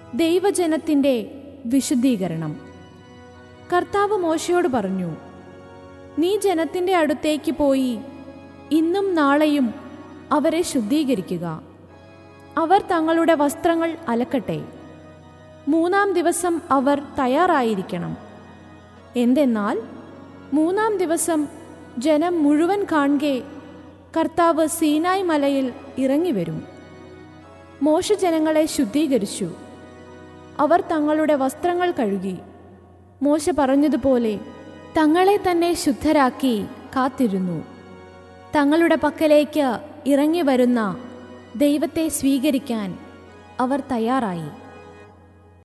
ദൈവജനത്തിൻ്റെ വിശുദ്ധീകരണം കർത്താവ് മോശയോട് പറഞ്ഞു നീ ജനത്തിൻ്റെ അടുത്തേക്ക് പോയി ഇന്നും നാളെയും അവരെ ശുദ്ധീകരിക്കുക അവർ തങ്ങളുടെ വസ്ത്രങ്ങൾ അലക്കട്ടെ മൂന്നാം ദിവസം അവർ തയ്യാറായിരിക്കണം എന്തെന്നാൽ മൂന്നാം ദിവസം ജനം മുഴുവൻ കാണുകെ കർത്താവ് സീനായ് മലയിൽ ഇറങ്ങിവരും മോശ ജനങ്ങളെ ശുദ്ധീകരിച്ചു അവർ തങ്ങളുടെ വസ്ത്രങ്ങൾ കഴുകി മോശ പറഞ്ഞതുപോലെ തങ്ങളെ തന്നെ ശുദ്ധരാക്കി കാത്തിരുന്നു തങ്ങളുടെ പക്കലേക്ക് ഇറങ്ങി വരുന്ന ദൈവത്തെ സ്വീകരിക്കാൻ അവർ തയ്യാറായി